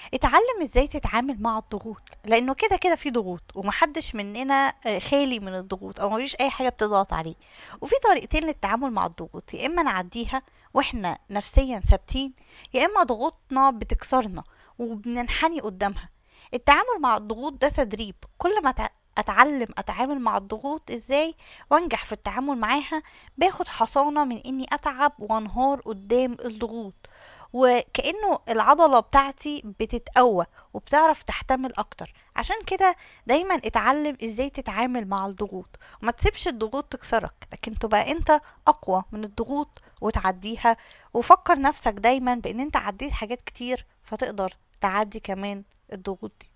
اتعلم ازاي تتعامل مع الضغوط لانه كده كده في ضغوط ومحدش مننا آه، خالي من الضغوط او مفيش اي حاجه بتضغط عليه وفي طريقتين للتعامل مع الضغوط يا اما نعديها واحنا نفسيا ثابتين يا اما ضغوطنا بتكسرنا وبننحني قدامها التعامل مع الضغوط ده تدريب كل ما تع- اتعلم اتعامل مع الضغوط ازاي وانجح في التعامل معاها باخد حصانة من اني اتعب وانهار قدام الضغوط وكأنه العضلة بتاعتي بتتقوى وبتعرف تحتمل اكتر عشان كده دايما اتعلم ازاي تتعامل مع الضغوط وما تسيبش الضغوط تكسرك لكن تبقى انت اقوى من الضغوط وتعديها وفكر نفسك دايما بان انت عديت حاجات كتير فتقدر تعدي كمان الضغوط دي